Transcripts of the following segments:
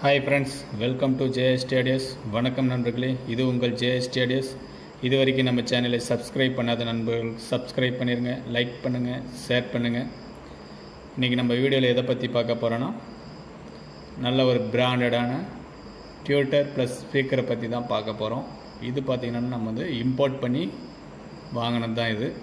hi friends welcome to JS studios வணக்கம் நண்பர்களே இது உங்கள் ஜேஎஸ் ஸ்டேடியஸ் இது வரைக்கும் நம்ம சேனலை சப்ஸ்கிரைப் பண்ணாத நண்பர்கள் சப்ஸ்கிரைப் பண்ணிடுங்க லைக் பண்ணுங்கள் ஷேர் பண்ணுங்கள் இன்றைக்கி நம்ம வீடியோவில் எதை பற்றி பார்க்க போகிறோன்னா நல்ல ஒரு பிராண்டடான டியூட்டர் ப்ளஸ் ஸ்பீக்கரை பற்றி தான் பார்க்க போகிறோம் இது பார்த்திங்கன்னா நம்ம வந்து இம்போர்ட் பண்ணி வாங்கினது தான் இது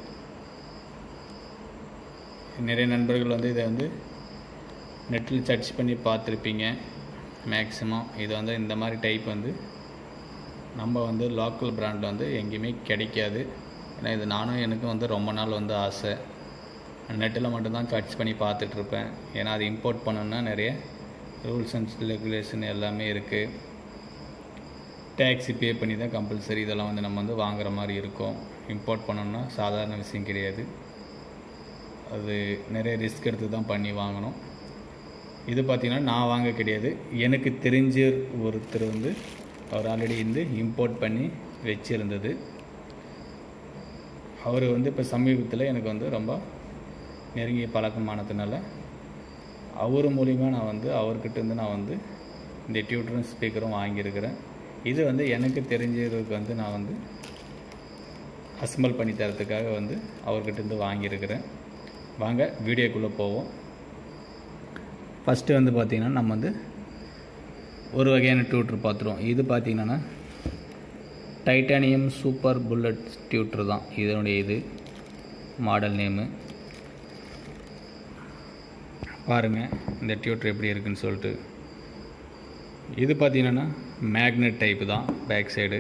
நிறைய நண்பர்கள் வந்து இதை வந்து நெட்டில் சர்ச் பண்ணி பார்த்துருப்பீங்க மேக்ஸிமம் இது வந்து இந்த மாதிரி டைப் வந்து நம்ம வந்து லோக்கல் பிராண்ட் வந்து எங்கேயுமே கிடைக்காது ஏன்னா இது நானும் எனக்கும் வந்து ரொம்ப நாள் வந்து ஆசை நெட்டில் மட்டும்தான் சர்ச் பண்ணி பார்த்துட்ருப்பேன் ஏன்னா அது இம்போர்ட் பண்ணணுன்னா நிறைய ரூல்ஸ் அண்ட் ரெகுலேஷன் எல்லாமே இருக்குது டேக்ஸி பே பண்ணி தான் கம்பல்சரி இதெல்லாம் வந்து நம்ம வந்து வாங்குற மாதிரி இருக்கும் இம்போர்ட் பண்ணணுன்னா சாதாரண விஷயம் கிடையாது அது நிறைய ரிஸ்க் எடுத்து தான் பண்ணி வாங்கணும் இது பார்த்திங்கன்னா நான் வாங்க கிடையாது எனக்கு தெரிஞ்ச ஒருத்தர் வந்து அவர் ஆல்ரெடி வந்து இம்போர்ட் பண்ணி வச்சுருந்தது அவர் வந்து இப்போ சமீபத்தில் எனக்கு வந்து ரொம்ப நெருங்கிய பழக்கமானதுனால அவர் மூலிமா நான் வந்து அவர்கிட்ட இருந்து நான் வந்து இந்த டியூட்டரும் ஸ்பீக்கரும் வாங்கியிருக்கிறேன் இது வந்து எனக்கு தெரிஞ்சவருக்கு வந்து நான் வந்து அசம்பிள் பண்ணி தரத்துக்காக வந்து அவர்கிட்ட இருந்து வாங்கியிருக்கிறேன் வாங்க வீடியோக்குள்ளே போவோம் ஃபஸ்ட்டு வந்து பார்த்திங்கன்னா நம்ம வந்து ஒரு வகையான டியூட்ரு பார்த்துருவோம் இது பார்த்திங்கன்னா டைட்டானியம் சூப்பர் புல்லட் டியூட்ரு தான் இதனுடைய இது மாடல் நேமு பாருங்கள் இந்த டியூட்ரு எப்படி இருக்குன்னு சொல்லிட்டு இது பார்த்திங்கன்னா மேக்னெட் டைப்பு தான் பேக் சைடு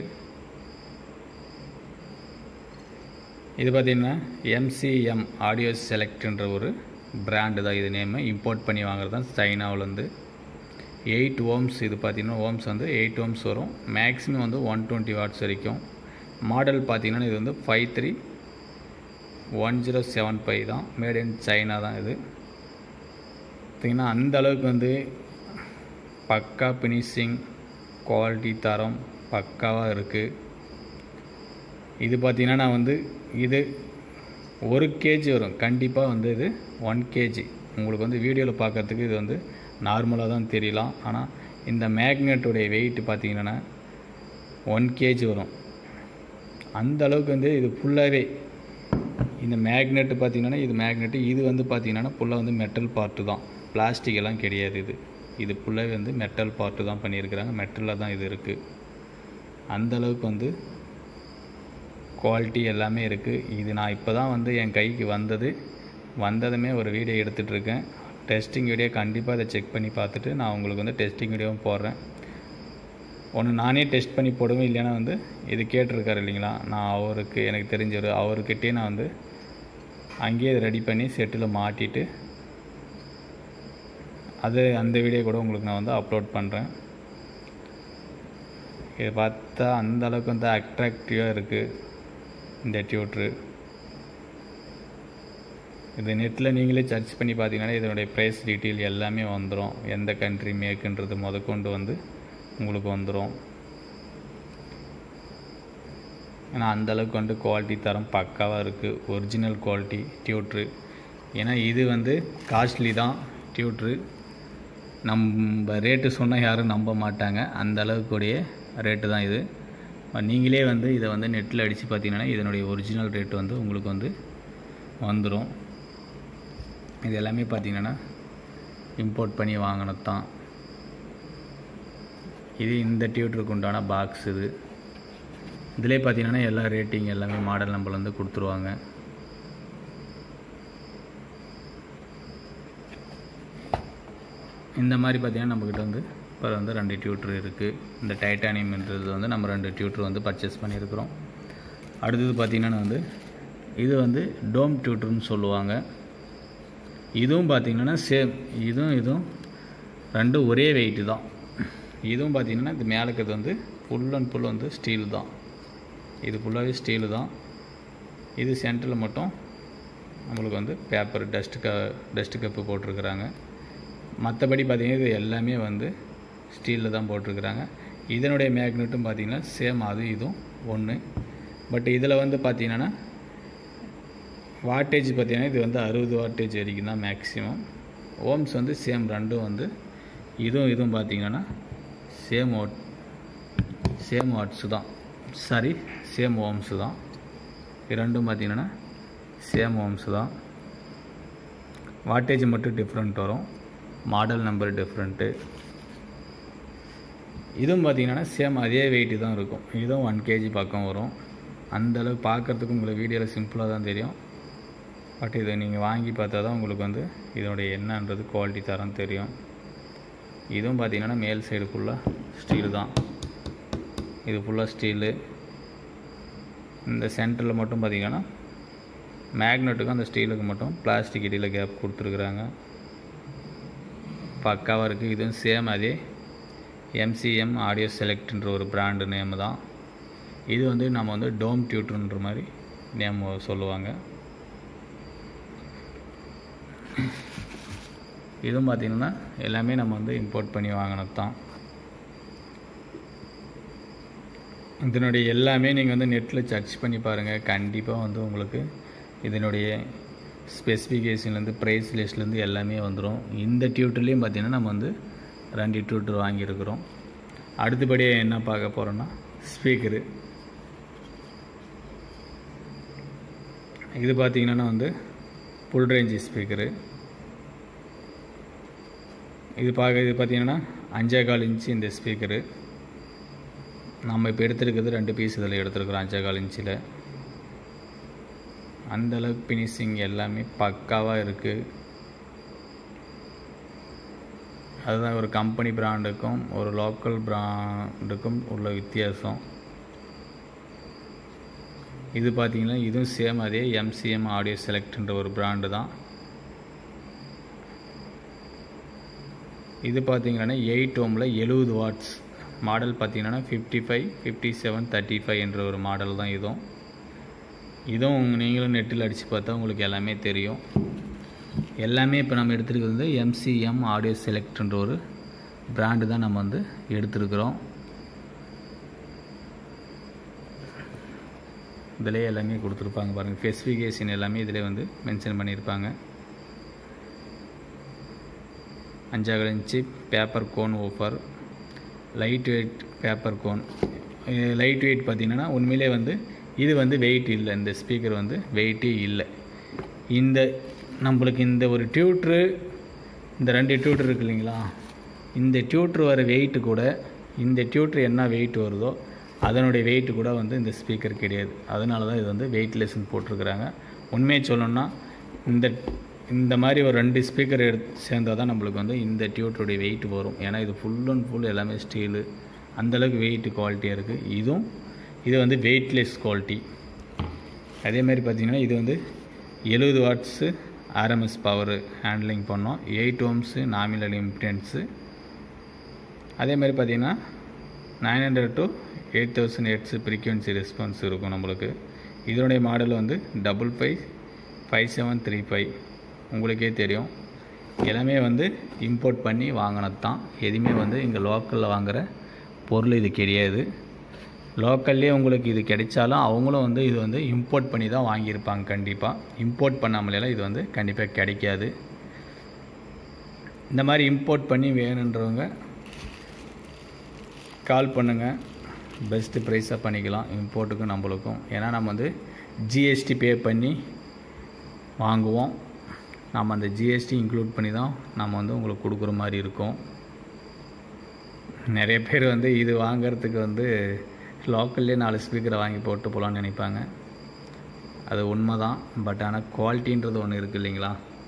இது பார்த்திங்கன்னா எம்சிஎம் ஆடியோ செலக்ட்ன்ற ஒரு பிராண்டு தான் இது நேமு இம்போர்ட் பண்ணி வாங்குறது தான் சைனாவிலேருந்து எயிட் ஓம்ஸ் இது பார்த்திங்கன்னா ஓம்ஸ் வந்து எயிட் ஓம்ஸ் வரும் மேக்ஸிமம் வந்து ஒன் டுவெண்ட்டி வாட்ஸ் வரைக்கும் மாடல் பார்த்திங்கன்னா இது வந்து five three one zero seven five தான் மேட் இன் சைனா தான் இது பார்த்திங்கன்னா அந்த அளவுக்கு வந்து பக்கா ஃபினிஷிங் குவாலிட்டி தரம் பக்காவாக இருக்குது இது பார்த்திங்கன்னா நான் வந்து இது ஒரு கேஜி வரும் கண்டிப்பாக வந்து இது ஒன் கேஜி உங்களுக்கு வந்து வீடியோவில் பார்க்குறதுக்கு இது வந்து நார்மலாக தான் தெரியலாம் ஆனால் இந்த மேக்னெட்டுடைய வெயிட் பார்த்திங்கன்னா ஒன் கேஜி வரும் அந்த அளவுக்கு வந்து இது ஃபுல்லாகவே இந்த மேக்னெட்டு பார்த்திங்கன்னா இது மேக்னெட்டு இது வந்து பார்த்திங்கன்னா ஃபுல்லாக வந்து மெட்டல் பார்ட்டு தான் பிளாஸ்டிக் எல்லாம் கிடையாது இது இது ஃபுல்லாகவே வந்து மெட்டல் பார்ட்டு தான் பண்ணியிருக்கிறாங்க மெட்டலில் தான் இது இருக்குது அந்த அளவுக்கு வந்து குவாலிட்டி எல்லாமே இருக்குது இது நான் இப்போ தான் வந்து என் கைக்கு வந்தது வந்ததுமே ஒரு வீடியோ எடுத்துகிட்ருக்கேன் டெஸ்டிங் வீடியோ கண்டிப்பாக அதை செக் பண்ணி பார்த்துட்டு நான் உங்களுக்கு வந்து டெஸ்டிங் வீடியோவும் போடுறேன் ஒன்று நானே டெஸ்ட் பண்ணி போடுவேன் இல்லைன்னா வந்து இது கேட்டிருக்காரு இல்லைங்களா நான் அவருக்கு எனக்கு தெரிஞ்சவர் அவர்கிட்டே நான் வந்து அங்கேயே ரெடி பண்ணி செட்டில் மாட்டிட்டு அது அந்த வீடியோ கூட உங்களுக்கு நான் வந்து அப்லோட் பண்ணுறேன் இது பார்த்தா அந்த அளவுக்கு வந்து அட்ராக்டிவாக இருக்குது இந்த டியூட்ரு இது நெட்டில் நீங்களே சர்ச் பண்ணி பார்த்தீங்கன்னா இதனுடைய ப்ரைஸ் டீட்டெயில் எல்லாமே வந்துடும் எந்த கண்ட்ரி மேக்குன்றது முதற்கொண்டு வந்து உங்களுக்கு வந்துடும் ஏன்னா அந்தளவுக்கு வந்து குவாலிட்டி தரம் பக்காவாக இருக்குது ஒரிஜினல் குவாலிட்டி டியூட்ரு ஏன்னா இது வந்து காஸ்ட்லி தான் டியூட்ரு நம்ம ரேட்டு சொன்னால் யாரும் நம்ப மாட்டாங்க அந்த அளவுக்குடைய ரேட்டு தான் இது நீங்களே வந்து இதை வந்து நெட்டில் அடித்து பார்த்தீங்கன்னா இதனுடைய ஒரிஜினல் ரேட்டு வந்து உங்களுக்கு வந்து வந்துடும் இது எல்லாமே பார்த்தீங்கன்னா இம்போர்ட் பண்ணி வாங்கினது தான் இது இந்த டியூட்டருக்கு உண்டான பாக்ஸ் இது இதிலே பார்த்தீங்கன்னா எல்லா ரேட்டிங் எல்லாமே மாடல் நம்பர் வந்து கொடுத்துருவாங்க இந்த மாதிரி பார்த்தீங்கன்னா நம்மக்கிட்ட வந்து இப்போ வந்து ரெண்டு டியூட்ரு இருக்குது இந்த டைட்டானியம்ன்றது வந்து நம்ம ரெண்டு டியூட்ரு வந்து பர்ச்சேஸ் பண்ணியிருக்கிறோம் அடுத்தது பார்த்திங்கன்னா வந்து இது வந்து டோம் டியூட்ருன்னு சொல்லுவாங்க இதுவும் பார்த்திங்கன்னா சேம் இதுவும் இதுவும் ரெண்டும் ஒரே வெயிட்டு தான் இதுவும் பார்த்திங்கன்னா இது மேலே இருக்கிறது வந்து ஃபுல் அண்ட் ஃபுல் வந்து ஸ்டீல் தான் இது ஃபுல்லாகவே ஸ்டீலு தான் இது சென்டரில் மட்டும் நம்மளுக்கு வந்து பேப்பர் டஸ்ட்டு க டஸ்ட்டு கப்பு போட்டிருக்கிறாங்க மற்றபடி பார்த்திங்கன்னா இது எல்லாமே வந்து ஸ்டீலில் தான் போட்டிருக்கிறாங்க இதனுடைய மேக்னெட்டும் பார்த்திங்கன்னா சேம் அது இதுவும் ஒன்று பட் இதில் வந்து பார்த்திங்கன்னா வாட்டேஜ் பார்த்திங்கன்னா இது வந்து அறுபது வாட்டேஜ் வரைக்கும் தான் மேக்ஸிமம் ஓம்ஸ் வந்து சேம் ரெண்டும் வந்து இதுவும் இதுவும் பார்த்திங்கன்னா சேம் வாட் சேம் வாட்ஸு தான் சாரி சேம் ஓம்ஸு தான் இரண்டும் பார்த்தீங்கன்னா சேம் ஓம்ஸு தான் வாட்டேஜ் மட்டும் டிஃப்ரெண்ட் வரும் மாடல் நம்பர் டிஃப்ரெண்ட்டு இதுவும் பார்த்தீங்கன்னா சேம் அதே வெயிட்டு தான் இருக்கும் இதுவும் ஒன் கேஜி பக்கம் வரும் அந்தளவு பார்க்குறதுக்கு உங்களுக்கு வீடியோவில் சிம்பிளாக தான் தெரியும் பட் இதை நீங்கள் வாங்கி பார்த்தா தான் உங்களுக்கு வந்து இதனுடைய என்னன்றது குவாலிட்டி தரம் தெரியும் இதுவும் பார்த்தீங்கன்னா மேல் சைடு ஃபுல்லாக ஸ்டீல் தான் இது ஃபுல்லாக ஸ்டீலு இந்த சென்டரில் மட்டும் பார்த்தீங்கன்னா மேக்னெட்டுக்கும் அந்த ஸ்டீலுக்கு மட்டும் பிளாஸ்டிக் இடையில் கேப் கொடுத்துருக்குறாங்க பக்காவாக இருக்குது இதுவும் சேம் அதே எம்சிஎம் ஆடியோ செலக்ட்ன்ற ஒரு பிராண்டு நேம் தான் இது வந்து நம்ம வந்து டோம் டியூட்ருன்ற மாதிரி நேம் சொல்லுவாங்க இதுவும் பார்த்திங்கன்னா எல்லாமே நம்ம வந்து இம்போர்ட் பண்ணி வாங்கினது தான் இதனுடைய எல்லாமே நீங்கள் வந்து நெட்டில் சர்ச் பண்ணி பாருங்கள் கண்டிப்பாக வந்து உங்களுக்கு இதனுடைய ஸ்பெசிஃபிகேஷன்லேருந்து ப்ரைஸ் லிஸ்ட்லேருந்து எல்லாமே வந்துடும் இந்த டியூட்டர்லேயும் பார்த்திங்கன்னா நம்ம வந்து ரெண்டு டியூட்டர் வாங்கியிருக்கிறோம் அடுத்தபடியாக என்ன பார்க்க போகிறோன்னா ஸ்பீக்கரு இது பார்த்திங்கன்னா வந்து ஃபுல் ரேஞ்ச் ஸ்பீக்கரு இது பார்க்க இது பார்த்திங்கன்னா அஞ்சே கால் இன்ச்சு இந்த ஸ்பீக்கரு நம்ம இப்போ எடுத்துருக்கிறது ரெண்டு பீஸ் இதில் எடுத்துருக்குறோம் அஞ்சே கால் இன்ச்சில் அந்தளவுக்கு ஃபினிஷிங் எல்லாமே பக்காவாக இருக்குது அதுதான் ஒரு கம்பெனி பிராண்டுக்கும் ஒரு லோக்கல் பிராண்டுக்கும் உள்ள வித்தியாசம் இது பார்த்தீங்கன்னா இதுவும் சேம் அதே எம்சிஎம் ஆடியோ செலக்ட்ன்ற ஒரு பிராண்டு தான் இது பார்த்தீங்கன்னா எயிட் ஓமில் எழுபது வாட்ஸ் மாடல் பார்த்தீங்கன்னா fifty five fifty seven thirty five என்ற ஒரு மாடல் தான் இதுவும் இதுவும் நீங்களும் நெட்டில் அடித்து பார்த்தா உங்களுக்கு எல்லாமே தெரியும் எல்லாமே இப்போ நம்ம எடுத்துருக்கிறது வந்து எம்சிஎம் ஆடியோ செலக்ட்ன்ற ஒரு பிராண்டு தான் நம்ம வந்து எடுத்துருக்குறோம் இதிலே எல்லாமே கொடுத்துருப்பாங்க பாருங்கள் ஸ்பெசிஃபிகேஷன் எல்லாமே இதிலே வந்து மென்ஷன் பண்ணியிருப்பாங்க அஞ்சாவது inch paper cone woofer light weight paper cone light weight பார்த்திங்கன்னா உண்மையிலே வந்து இது வந்து வெயிட் இல்லை இந்த ஸ்பீக்கர் வந்து வெயிட்டே இல்லை இந்த நம்மளுக்கு இந்த ஒரு டியூட்ரு இந்த ரெண்டு டியூட்ரு இருக்கு இல்லைங்களா இந்த டியூட்ரு வர வெயிட்டு கூட இந்த டியூட்ரு என்ன வெயிட் வருதோ அதனுடைய வெயிட்டு கூட வந்து இந்த ஸ்பீக்கர் கிடையாது அதனால தான் இது வந்து வெயிட்லெஸ்ன்னு போட்டிருக்கிறாங்க உண்மையை சொல்லணும்னா இந்த இந்த மாதிரி ஒரு ரெண்டு ஸ்பீக்கர் எடுத்து சேர்ந்தால் தான் நம்மளுக்கு வந்து இந்த டியூட்டருடைய வெயிட் வரும் ஏன்னா இது ஃபுல் அண்ட் ஃபுல் எல்லாமே ஸ்டீலு அந்தளவுக்கு வெயிட் குவாலிட்டியாக இருக்குது இதுவும் இது வந்து வெயிட்லெஸ் குவாலிட்டி அதே மாதிரி பார்த்திங்கன்னா இது வந்து எழுபது வாட்ஸு ஆர்எம்எஸ் பவர் ஹேண்ட்லிங் பண்ணோம் எயிட் ஓம்ஸு நாமினல் இம்ப்டன்ஸு அதே மாதிரி பார்த்திங்கன்னா nine hundred to eight thousand hertz frequency response இருக்கும் நம்மளுக்கு இதனுடைய மாடல் வந்து double five five seven three five உங்களுக்கே தெரியும் எல்லாமே வந்து இம்போர்ட் பண்ணி வாங்கினது தான் எதுவுமே வந்து இங்கே லோக்கலில் வாங்குகிற பொருள் இது கிடையாது லோக்கல்லே உங்களுக்கு இது கிடைச்சாலும் அவங்களும் வந்து இது வந்து இம்போர்ட் பண்ணி தான் வாங்கியிருப்பாங்க கண்டிப்பாக இம்போர்ட் பண்ணாமலாம் இது வந்து கண்டிப்பாக கிடைக்காது இந்த மாதிரி இம்போர்ட் பண்ணி வேணுன்றவங்க கால் பண்ணுங்கள் பெஸ்ட்டு ப்ரைஸாக பண்ணிக்கலாம் இம்போர்ட்டுக்கும் நம்மளுக்கும் ஏன்னா நம்ம வந்து ஜிஎஸ்டி பே பண்ணி வாங்குவோம் நம்ம அந்த ஜிஎஸ்டி இன்க்ளூட் பண்ணி தான் நம்ம வந்து உங்களுக்கு கொடுக்குற மாதிரி இருக்கும் நிறைய பேர் வந்து இது வாங்கிறதுக்கு வந்து லோக்கல்லே நாலு ஸ்பீக்கரை வாங்கி போட்டு போகலான்னு நினைப்பாங்க அது உண்மை தான் பட் ஆனால் குவாலிட்டின்றது ஒன்று இருக்குது இல்லைங்களா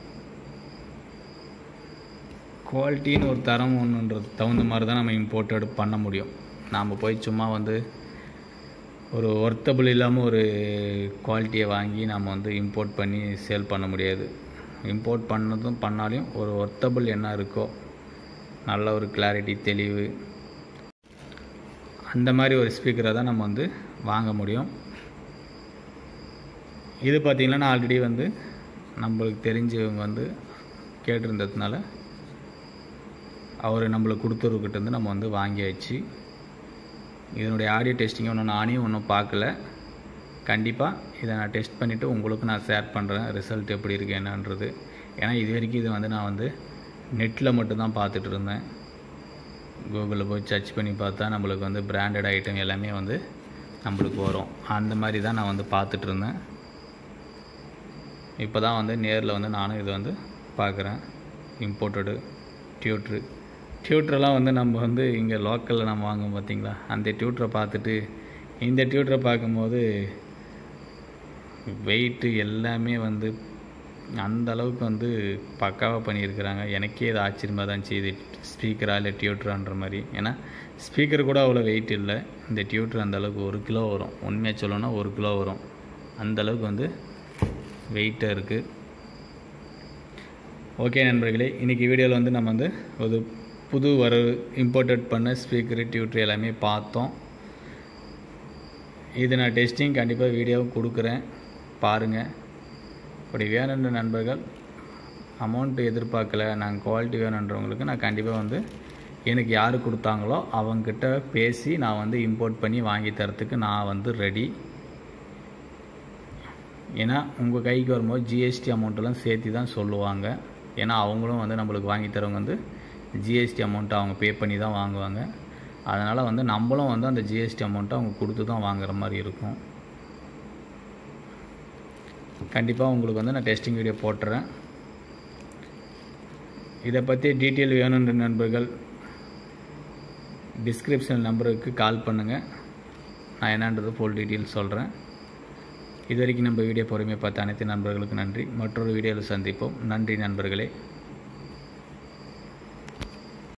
குவாலிட்டின்னு ஒரு தரம் ஒன்றுன்றது தகுந்த மாதிரி தான் நம்ம இம்போர்ட்டட் பண்ண முடியும் நாம் போய் சும்மா வந்து ஒரு ஒர்த்தபிள் இல்லாமல் ஒரு குவாலிட்டியை வாங்கி நம்ம வந்து இம்போர்ட் பண்ணி சேல் பண்ண முடியாது இம்போர்ட் பண்ணதும் பண்ணாலையும் ஒரு ஒர்த்தபிள் என்ன இருக்கோ நல்ல ஒரு கிளாரிட்டி தெளிவு அந்த மாதிரி ஒரு ஸ்பீக்கரை தான் நம்ம வந்து வாங்க முடியும் இது பார்த்திங்கன்னா ஆல்ரெடி வந்து நம்மளுக்கு தெரிஞ்சவங்க வந்து கேட்டிருந்ததுனால அவர் நம்மளுக்கு கொடுத்துருக்கிட்டேருந்து நம்ம வந்து வாங்கியாச்சு இதனுடைய ஆடியோ டெஸ்டிங்கை ஒன்றும் நானே ஒன்றும் பார்க்கல கண்டிப்பாக இதை நான் டெஸ்ட் பண்ணிவிட்டு உங்களுக்கு நான் ஷேர் பண்ணுறேன் ரிசல்ட் எப்படி இருக்குது என்னன்றது ஏன்னா இது வரைக்கும் இது வந்து நான் வந்து நெட்டில் மட்டும்தான் பார்த்துட்டு இருந்தேன் கூகுளில் போய் சர்ச் பண்ணி பார்த்தா நம்மளுக்கு வந்து பிராண்டட் ஐட்டம் எல்லாமே வந்து நம்மளுக்கு வரும் அந்த மாதிரி தான் நான் வந்து பார்த்துட்டு இருந்தேன் இப்போ தான் வந்து நேரில் வந்து நானும் இதை வந்து பார்க்குறேன் இம்போர்ட்டடு டியூட்ரு டியூட்ரெலாம் வந்து நம்ம வந்து இங்கே லோக்கலில் நம்ம வாங்குவோம் பார்த்தீங்களா அந்த டியூட்டரை பார்த்துட்டு இந்த டியூட்டரை பார்க்கும்போது வெயிட்டு எல்லாமே வந்து அந்த அளவுக்கு வந்து பக்காவாக பண்ணியிருக்கிறாங்க எனக்கே இது ஆச்சரியமாக தான் இருந்துச்சு இது ஸ்பீக்கரா இல்லை டியூட்டரான்ற மாதிரி ஏன்னா ஸ்பீக்கர் கூட அவ்வளோ வெயிட் இல்லை இந்த டியூட்டர் அந்த அளவுக்கு ஒரு கிலோ வரும் உண்மையாக சொல்லணும்னா ஒரு கிலோ வரும் அந்த அளவுக்கு வந்து வெயிட்டாக இருக்குது ஓகே நண்பர்களே இன்றைக்கி வீடியோவில் வந்து நம்ம வந்து ஒரு புது வரவு இம்போர்ட்டட் பண்ண ஸ்பீக்கரு டியூட்ரு எல்லாமே பார்த்தோம் இது நான் டெஸ்டிங் கண்டிப்பாக வீடியோவும் கொடுக்குறேன் பாருங்கள் அப்படி வேணுன்ற நண்பர்கள் அமௌண்ட் எதிர்பார்க்கல நாங்கள் குவாலிட்டி வேணுன்றவங்களுக்கு நான் கண்டிப்பாக வந்து எனக்கு யார் கொடுத்தாங்களோ அவங்கக்கிட்ட பேசி நான் வந்து இம்போர்ட் பண்ணி வாங்கி தரத்துக்கு நான் வந்து ரெடி ஏன்னா உங்கள் கைக்கு வரும்போது ஜிஎஸ்டி அமௌண்ட்டெல்லாம் சேர்த்து தான் சொல்லுவாங்க ஏன்னா அவங்களும் வந்து நம்மளுக்கு வாங்கி தரவங்க வந்து ஜிஎஸ்டி அமௌண்ட்டை அவங்க பே பண்ணி தான் வாங்குவாங்க அதனால் வந்து நம்மளும் வந்து அந்த ஜிஎஸ்டி அமௌண்ட்டை அவங்க கொடுத்து தான் வாங்குற மாதிரி இருக்கும் கண்டிப்பாக உங்களுக்கு வந்து நான் டெஸ்டிங் வீடியோ போட்டுறேன் இதை பற்றி டீட்டெயில் வேணுன்ற நண்பர்கள் டிஸ்கிரிப்ஷன் நம்பருக்கு கால் பண்ணுங்கள் நான் என்னன்றது ஃபுல் டீட்டெயில் சொல்கிறேன் இது வரைக்கும் நம்ம வீடியோ பொறுமையாக பார்த்த அனைத்து நண்பர்களுக்கு நன்றி மற்றொரு வீடியோவில் சந்திப்போம் நன்றி நண்பர்களே